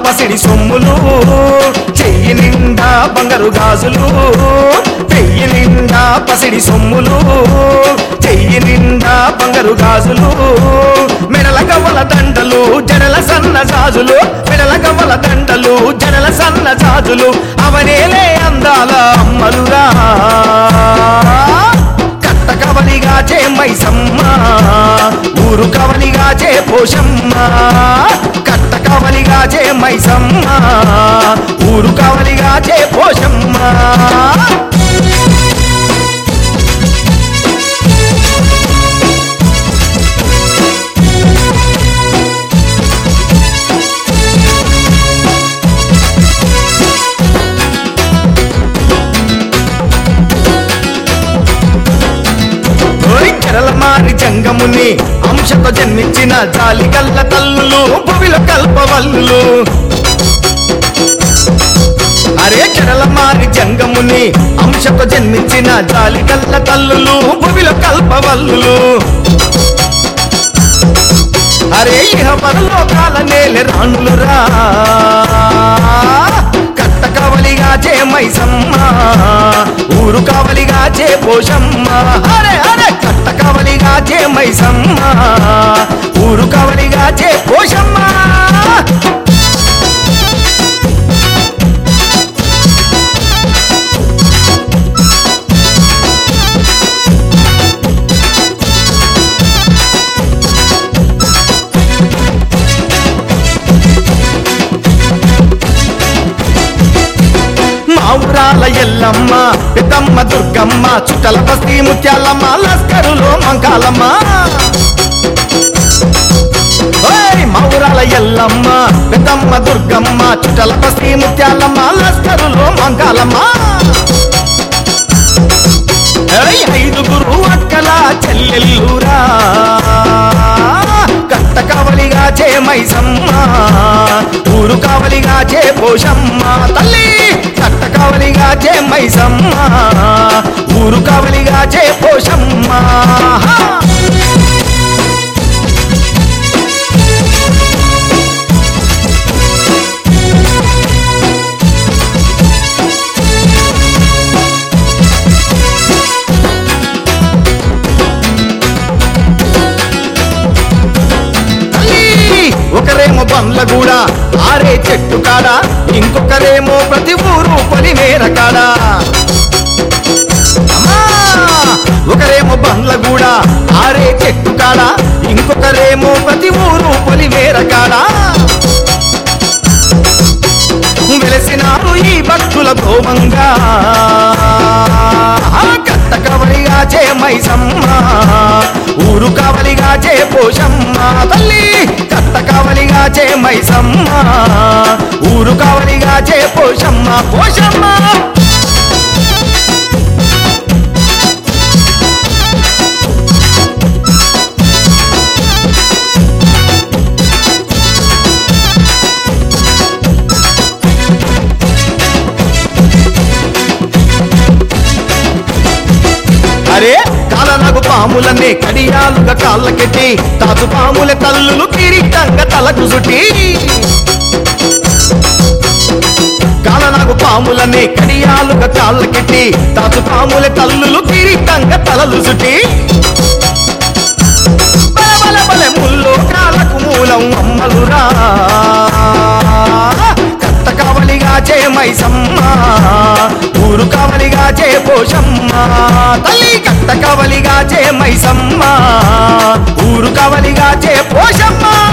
పసిడి సొమ్ములు చెయ్యి నిండా బంగారు గాజులు పెయ్యి నిండా పసిడి సొమ్ములు చెయ్యి నిండా బంగారు గాజులు మెడల గవ్వల దండలు జడల సన్న జాజులు మెడల గవ్వల దండలు జడల సన్న జాజులు అవనేలే అందాల అమ్మలురా కట్ట కవలిగా చే మైసమ్మ ఊరు కవలిగా చే పోషమ్మ కట్ట కవలిగా చే మైసమ్మ ఊరు కవలిగా చే పోషమ్మ ఓయ్ చెరల మారి జంగముని అంశతో జన్మించిన జాలి కల్ల తల్లులు భువిలో కల్పవల్లులు అరే చెరల మారి జంగముని అంశతో జన్మించిన జాలి కల్ల తల్లులు భువిలో కల్పవల్లులు అరే ఇహ పరలోకాల నేల రాణులురా కట్ట కవలిగా చే మైసమ్మ ఊరు కవలిగా చే పోషమ్మ అరే అరే కట్ట కవలిగా చే మైసమ్మ ఊరు కవలిగా చే పోషమ్మ మా ఊరాల ఎల్లమ్మ పెద్దమ్మ దుర్గమ్మ చుట్టల బస్తీ ముత్యాలమ్మ లస్కరులో మంకాలమ్మ ఓయ్ మా ఊరాల ఎల్లమ్మ పెద్దమ్మ దుర్గమ్మ చుట్టల బస్తీ ముత్యాలమ్మ లస్కరులో మంకాలమ్మ ఏయ్ ఐదుగురు అక్కల చెల్లెల్లురా కట్ట కావలిగా చే మైసమ్మ ఊరు కావలిగా చే పోషమ్మ తల్లి కట్ట కావలిగా చే మైసమ్మ ఊరు కావలిగా చే పోషమ్మ హా! తల్లి! ఒకరేమో బండ్లగూడ ఆరే చెట్టు కాడ ఇంకొకరేమో ప్రతి ఊరు పొలిమేర కాడ అమ్మా! ఒకరేమో బండ్లగూడ ఆరే చెట్టు కాడ ఇంకొకరేమో ప్రతి ఊరు పొలిమేర కాడ వెలసినారు ఈ భక్తుల భోమంగా కట్ట కవలిగా చే మైసమ్మ ఊరు కవలిగా చే పోషమ్మ తల్లి కట్ట కవలిగా చే మైసమ్మ ఊరు కవలిగా చే పోషమ్మ పోషమ్మ అరే కాలనగు పాములనే కడియాలుగా కాళ్ళకెట్టి తాతు పాముల తల్లులు కిరీటంగా తలకు సుటి కాలనగు పాములనే కడియాలుగా కాళ్ళకెట్టి తాతు పాముల తల్లులు కిరీటంగా తలలు సుటి బల బల బల ముల్లో కాలకు మూలం అమ్మలురా కట్ట కావలిగా చే మైసమ్మ ఊరు కావలిగా చే పోషమ్మ తల్లి కట్ట కావలిగా చే మైసమ్మ ఊరు కావలిగా చే పోషమ్మ